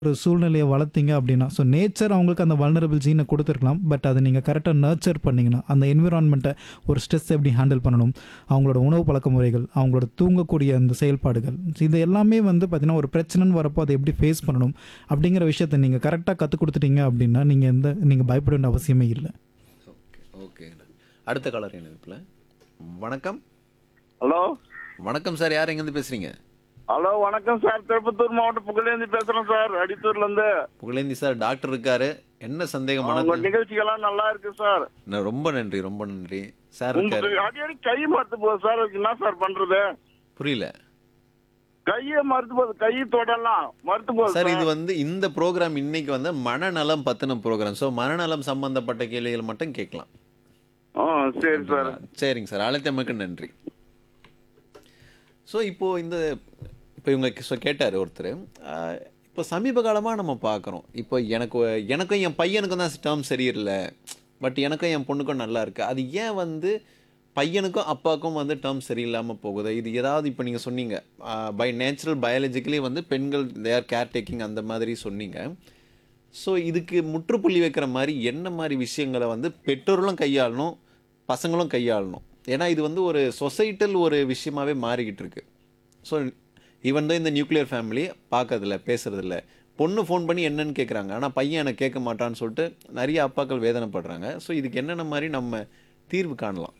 ஒரு சூழ்நிலையை வளர்த்தீங்க அப்படின்னா ஸோ நேச்சர் அவங்களுக்கு அந்த வல்னரபிள் ஜீனை கொடுத்துருக்கலாம் பட் அதை நீங்கள் கரெக்டாக நர்ச்சர் பண்ணிங்கன்னா அந்த என்விரான்மெண்ட்டை ஒரு ஸ்ட்ரெஸ் எப்படி ஹேண்டில் பண்ணணும் அவங்களோட உணவு பழக்க முறைகள் அவங்களோட தூங்கக்கூடிய அந்த செயல்பாடுகள் இது எல்லாமே வந்து பார்த்திங்கன்னா ஒரு பிரச்சனைன்னு வரப்போ அதை எப்படி ஃபேஸ் பண்ணணும் அப்படிங்கிற விஷயத்தை நீங்கள் கரெக்டாக கற்றுக் கொடுத்துட்டீங்க அப்படின்னா நீங்கள் எந்த நீங்கள் பயப்பட வேண்டிய அவசியமே இல்லை ஓகே ஓகே அடுத்த காலர் இணைப்பில் வணக்கம் ஹலோ வணக்கம் சார் யார் எங்கேருந்து பேசுறீங்க ஹலோ வணக்கம் சார் திருப்பத்தூர் மாவட்டம் புகழேந்தி பேசுறேன் சார் அடித்தூர்ல இருந்து புகழேந்தி சார் டாக்டர் இருக்காரு என்ன சந்தேகம் உங்க மனதில் நிகழ்ச்சிகள்லாம் நல்லா இருக்கு சார் நான் ரொம்ப நன்றி ரொம்ப நன்றி சார் இருக்காரு உங்களுக்கு அடிக்கடி கை மறுத்து போகுது சார் அதுக்கு என்ன சார் பண்றது புரியல கையை மறுத்து போகுது கை தொடலாம் மறுத்து போகுது சார் சார் இது வந்து இந்த ப்ரோக்ராம் இன்னைக்கு வந்து மனநலம் பத்தின ப்ரோக்ராம் ஸோ மனநலம் சம்பந்தப்பட்ட கேள்விகள் மட்டும் கேட்கலாம் ஆ சரி சார் சரிங்க சார் அழைத்தமைக்கு நன்றி ஸோ இப்போ இந்த இப்போ இவங்க ஸோ கேட்டார் ஒருத்தர் ஆஹ், இப்போ சமீப காலமாக நம்ம பார்க்குறோம் இப்போ எனக்கு எனக்கும் என் பையனுக்கும் தான் டேர்ம் சரியில்லை பட் எனக்கும் என் பொண்ணுக்கும் நல்லா இருக்கு அது ஏன் வந்து பையனுக்கும் அப்பாவுக்கும் வந்து டேர்ம் சரியில்லாமல் போகுது இது ஏதாவது இப்போ நீங்கள் சொன்னீங்க பை நேச்சுரல் பயாலஜிக்கலி வந்து பெண்கள் தேர் கேர் டேக்கிங் அந்த மாதிரி சொன்னீங்க ஸோ இதுக்கு முற்றுப்புள்ளி வைக்கிற மாதிரி என்ன மாதிரி விஷயங்களை வந்து பெற்றோர்களும் கையாளணும் பசங்களும் கையாளணும் ஏன்னா இது வந்து ஒரு சொசைட்டல் ஒரு விஷயமாவே மாறிக்கிட்டு இருக்கு ஸோ ஈவன் தான் இந்த நியூக்ளியர் ஃபேமிலி பார்க்கறதில்ல பேசுறதில்ல பொண்ணு ஃபோன் பண்ணி என்னன்னு கேட்குறாங்க ஆனால் பையன் எனக்கு கேட்க மாட்டான்னு சொல்லிட்டு நிறைய அப்பாக்கள் வேதனைப்படுறாங்க ஸோ இதுக்கு என்னென்ன மாதிரி நம்ம தீர்வு காணலாம்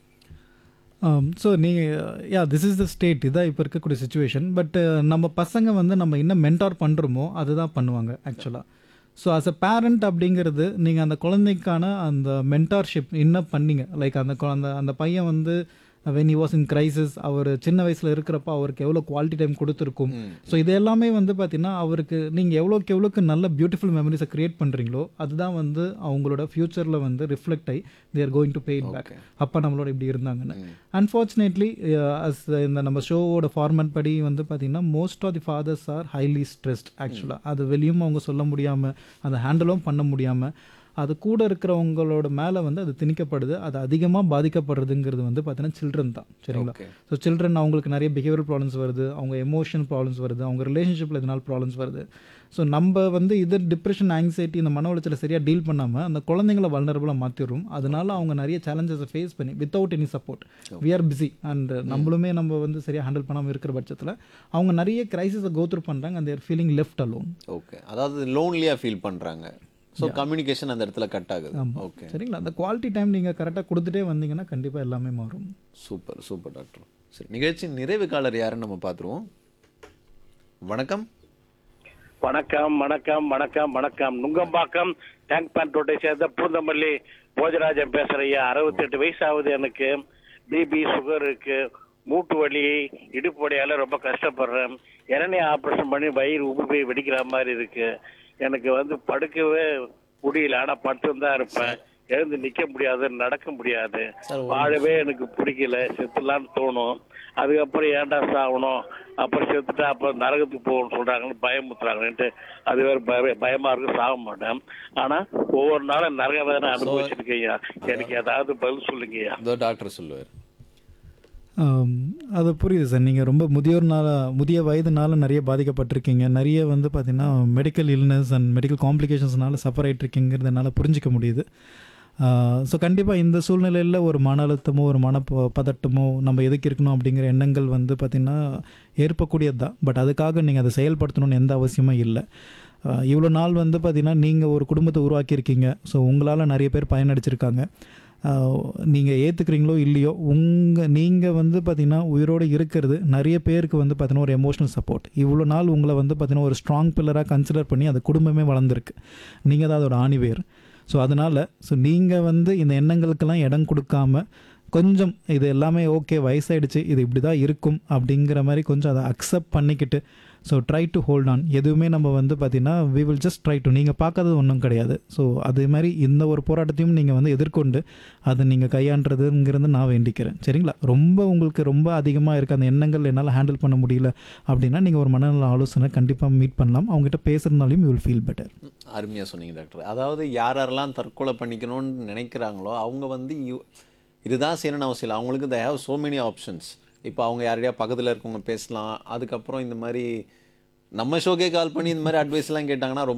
ஸோ நீங்கள் yeah this is the state இதான் இப்போ இருக்கக்கூடிய சுச்சுவேஷன் பட் நம்ம பசங்க வந்து நம்ம என்ன மென்டார் பண்ணுறோமோ அதுதான் பண்ணுவாங்க ஆக்சுவலாக ஸோ அஸ் அ பேரண்ட் அப்படிங்கிறது நீங்கள் அந்த குழந்தைக்கான அந்த மென்டார்ஷிப் என்ன பண்ணீங்க லைக் அந்த குழந்த அந்த பையன் வந்து when he was in crisis அவர் சின்ன வயசில் இருக்கிறப்ப அவருக்கு எவ்வளோ குவாலிட்டி டைம் கொடுத்துருக்கும் ஸோ இது எல்லாமே வந்து பார்த்தீங்கன்னா அவருக்கு நீங்கள் எவ்வளோக்கு எவ்வளோக்கு நல்ல பியூட்டிஃபுல் மெமரிஸை க்ரியேட் பண்ணுறீங்களோ அதுதான் வந்து அவங்களோட ஃப்யூச்சரில் வந்து ரிஃப்ளெக்ட் ஆகி they're going to pay it back அப்பா நம்மளோட இப்படி இருந்தாங்கன்னு அன்ஃபார்ச்சுனேட்லி அஸ் இந்த நம்ம ஷோவோட ஃபார்மேட் படி வந்து பார்த்தீங்கன்னா most of the fathers are highly stressed ஆக்சுவலாக அது வெளியும் அவங்க சொல்ல முடியாமல் அதை ஹேண்டிலும் பண்ண முடியாமல் அது கூட இருக்கிறவங்களோட மேலே வந்து அது திணிக்கப்படுது அது அதிகமாக பாதிக்கப்படுறதுங்கிறது வந்து பார்த்தீங்கன்னா சில்ட்ரன் தான் சரிங்களா Okay. ஸோ சில்ட்ரன் அவங்களுக்கு நிறைய பிஹேவியர் ப்ராப்ளம்ஸ் வருது அவங்க எமோஷனல் ப்ராப்ளம்ஸ் வருது அவங்க ரிலேஷன்ஷிப்பில் இதனால் ப்ராப்ளம்ஸ் வருது ஸோ நம்ம வந்து இது டிப்ரெஷன் ஆங்ஸைட்டி இந்த மன உளைச்சலை சரியாக டீல் பண்ணாமல் அந்த குழந்தைங்கள வல்னரபுளாக மாற்றிடுறோம் அதனால அவங்க நிறைய சேலஞ்சஸை ஃபேஸ் பண்ணி without any support we are busy and நம்மளுமே நம்ம வந்து சரியாக ஹேண்டில் பண்ணாமல் இருக்கிற பட்சத்தில் அவங்க நிறைய கிரைசிஸை கோத்ரூ பண்ணுறாங்க அந்த they're feeling left alone okay அதாவது லோன்லியாக ஃபீல் பண்ணுறாங்க ஸோ கம்யூனிகேஷன் அந்த இடத்துல கட் ஆகுது ஓகே சரிங்களா அந்த குவாலிட்டி டைம் நீங்கள் கரெக்டாக கொடுத்துட்டே வந்தீங்கன்னா கண்டிப்பாக எல்லாமே மாறும் சூப்பர் சூப்பர் டாக்டர் சரி நிகழ்ச்சி நிறைவு காலர் யாருன்னு நம்ம பார்த்துருவோம் வணக்கம் வணக்கம் வணக்கம் வணக்கம் வணக்கம் நுங்கம்பாக்கம் டேங்க் பேண்ட் ரோட்டை சேர்ந்த பூந்தமல்லி போஜராஜன் பேசுறேன் ஐயா அறுபத்தெட்டு வயசு ஆகுது எனக்கு பிபி சுகர் இருக்கு மூட்டு வலி இடுப்பு வலியால ரொம்ப கஷ்டப்படுறேன் இரணை ஆபரேஷன் பண்ணி வயிறு உப்பு போய் வெடிக்கிற மாதிரி இருக்கு எனக்கு வந்து படுக்கவே முடியல ஆனா படுத்து தான் இருப்பேன் எழுந்து நிக்க முடியாது நடக்க முடியாது வாழவே எனக்கு பிடிக்கல செத்துலான்னு தோணும் அதுக்கப்புறம் ஏன்டா சாகணும் அப்புறம் செத்துட்டா அப்புறம் நரகத்துக்கு போகணும்னு சொல்றாங்கன்னு பயமுத்துறாங்கன்ட்டு அது வேற பய பயமா இருக்கு சாக மாட்டேன் ஆனா ஒவ்வொரு நாளும் நரக வேதனை அனுபவிச்சிருக்கீங்க எனக்கு ஏதாவது பதில் சொல்லுங்கய்யா இதோ டாக்டர் சொல்லுவார் ஆம், அது புரியுது சார் நீங்கள் ரொம்ப முதியோர்னால முதிய வயதுனால நிறைய பாதிக்கப்பட்டிருக்கீங்க நிறைய வந்து பார்த்தீங்கன்னா மெடிக்கல் இல்னஸ் அண்ட் மெடிக்கல் காம்ப்ளிகேஷன்ஸ்னால சஃபர் ஆகிட்டுருக்கீங்கிறது என்னால் புரிஞ்சிக்க முடியுது ஸோ கண்டிப்பாக இந்த சூழ்நிலையில் ஒரு மன அழுத்தமோ ஒரு மன ப- பதட்டமோ நம்ம எதுக்கு இருக்கணும் அப்படிங்கிற எண்ணங்கள் வந்து பார்த்திங்கன்னா ஏற்பக்கூடியது தான் பட் அதுக்காக நீங்கள் அதை செயல்படுத்தணும்னு எந்த அவசியமும் இல்லை இவ்வளோ நாள் வந்து பார்த்திங்கன்னா நீங்கள் ஒரு குடும்பத்தை உருவாக்கியிருக்கீங்க ஸோ உங்களால் நிறைய பேர் பயனடைச்சிருக்காங்க நீங்கள் ஏற்றுக்கிறீங்களோ இல்லையோ உங்கள் நீங்கள் வந்து பார்த்திங்கன்னா உயிரோடு இருக்கிறது நிறைய பேருக்கு வந்து பார்த்திங்கன்னா ஒரு எமோஷனல் சப்போர்ட் இவ்வளோ நாள் உங்களை வந்து பார்த்திங்கன்னா ஒரு ஸ்ட்ராங் பில்லராக கன்சிடர் பண்ணி அது குடும்பமே வளர்ந்துருக்கு நீங்கள் தான் அதோட ஆணிவேர் ஸோ அதனால் ஸோ நீங்கள் வந்து இந்த எண்ணங்களுக்கெல்லாம் இடம் கொடுக்காம கொஞ்சம் இது எல்லாமே ஓகே வயசாயிடுச்சு இது இப்படி தான் இருக்கும் அப்படிங்கிற மாதிரி கொஞ்சம் அதை அக்செப்ட் பண்ணிக்கிட்டு so try to hold on எதுவுமே நம்ம வந்து பார்த்தீங்கன்னா we will just try to நீங்கள் பார்க்காதது ஒன்றும் கிடையாது ஸோ அதே மாதிரி இந்த ஒரு போராட்டத்தையும் நீங்கள் வந்து எதிர்கொண்டு அதை நீங்கள் கையாண்டுறதுங்கிறது நான் வேண்டிக்கிறேன் சரிங்களா ரொம்ப உங்களுக்கு ரொம்ப அதிகமாக இருக்க அந்த எண்ணங்கள் என்னால் ஹேண்டில் பண்ண முடியல அப்படின்னா நீங்கள் ஒரு மனநல ஆலோசனை கண்டிப்பாக மீட் பண்ணலாம் அவங்ககிட்ட பேசுகிறதுனாலையும் யூ வில் ஃபீல் பெட்டர் அருமையாக சொன்னீங்க டாக்டர் அதாவது யார் யாரெல்லாம் தற்கொலை பண்ணிக்கணும்னு நினைக்கிறாங்களோ அவங்க வந்து இவ்- இதுதான் செய்யணும்னு அவசியம் இல்லை அவங்களுக்கு they have so many options இப்போ அவங்க யாரையா பக்கத்தில் இருக்கவங்க பேசலாம் அதுக்கப்புறம் இந்த மாதிரி நம்ம ஷோக்கே கால் பண்ணி இந்த மாதிரி அட்வைஸ்லாம் கேட்டாங்கன்னா ரொம்ப